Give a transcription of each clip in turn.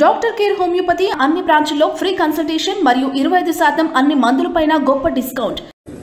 doctor care homeopathy అన్ని బ్రాంచ్ల్లో free consultation మరియు ఇరవై ఐదు శాతం అన్ని మందులపైన గొప్ప డిస్కౌంట్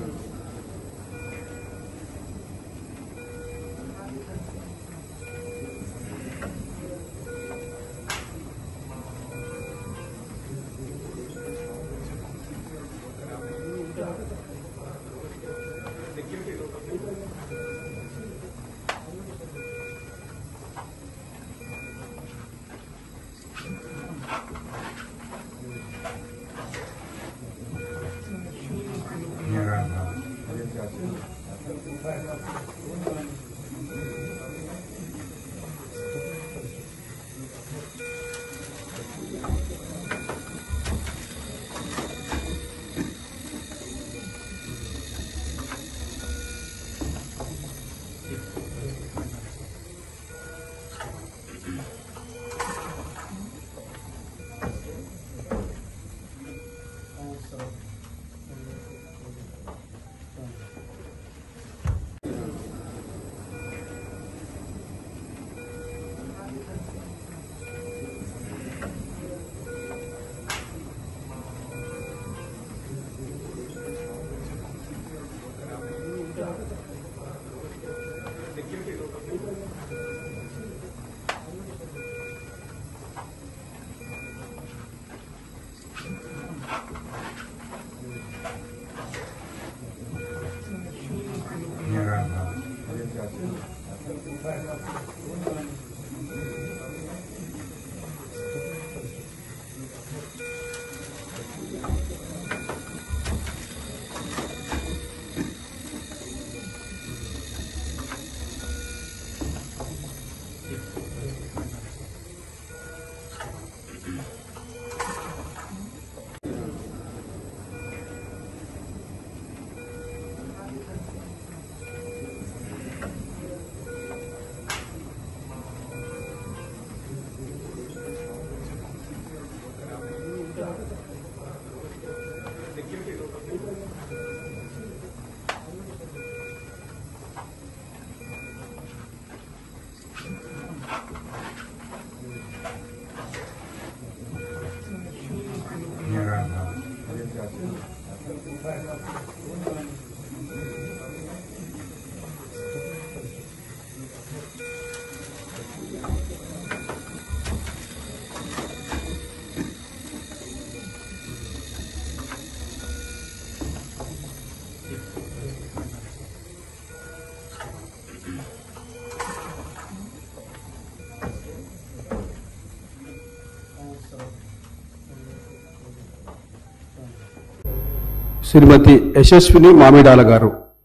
శ్రీమతి యశస్విని మామిడాల గారు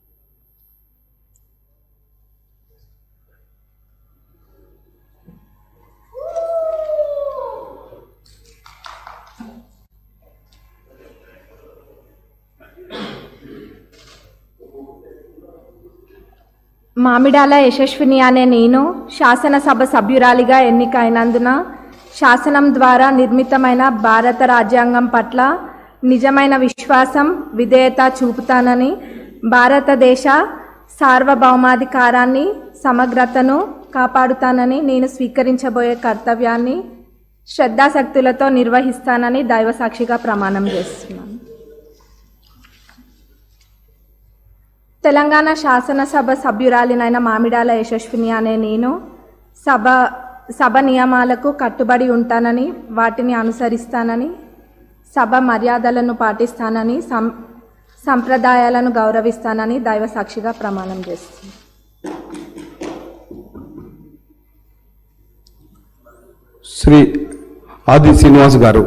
మామిడాల యశస్విని అనే నేను శాసనసభ సభ్యురాలిగా ఎన్నికైనందున శాసనం ద్వారా నిర్మితమైన భారత రాజ్యాంగం పట్ల నిజమైన విశ్వాసం విధేయత చూపుతానని భారతదేశ సార్వభౌమాధికారాన్ని సమగ్రతను కాపాడుతానని నేను స్వీకరించబోయే కర్తవ్యాన్ని శ్రద్ధాశక్తులతో నిర్వహిస్తానని దైవసాక్షిగా ప్రమాణం చేస్తున్నాను తెలంగాణ శాసనసభ సభ్యురాలినైన మామిడాల యశస్విని అనే నేను సభ సభ నియమాలకు కట్టుబడి ఉంటానని వాటిని అనుసరిస్తానని సభ మర్యాదలను పాటిస్తానని సం సంప్రదాయాలను గౌరవిస్తానని దైవ సాక్షిగా ప్రమాణం చేస్తుంది శ్రీ ఆది శ్రీనివాస్ గారు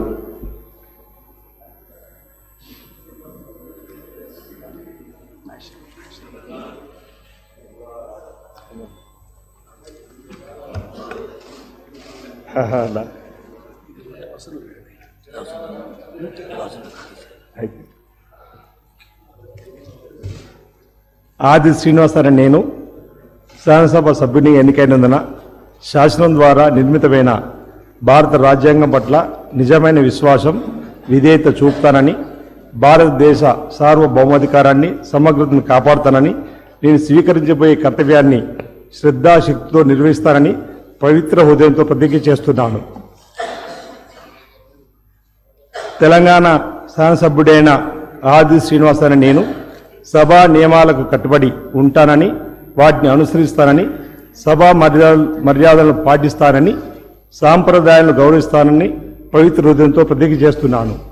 ఆది శ్రీనివాసరావు నేను శాసనసభ సభ్యుని ఎన్నికైనందున శాసనం ద్వారా నిర్మితమైన భారత రాజ్యాంగం పట్ల నిజమైన విశ్వాసం విధేయత చూపుతానని భారతదేశ సార్వభౌమాధికారాన్ని సమగ్రతను కాపాడుతానని నేను స్వీకరించబోయే కర్తవ్యాన్ని శ్రద్ధాశక్తితో నిర్వహిస్తానని పవిత్ర హృదయంతో ప్రతిజ్ఞ చేస్తున్నాను తెలంగాణ శాసనసభ్యుడైన ఆది శ్రీనివాస్ అనే నేను సభా నియమాలకు కట్టుబడి ఉంటానని వాటిని అనుసరిస్తానని సభా మర్యాద మర్యాదలను పాటిస్తానని సాంప్రదాయాలను గౌరవిస్తానని పవిత్ర హృదయంతో ప్రతిజ్ఞ చేస్తున్నాను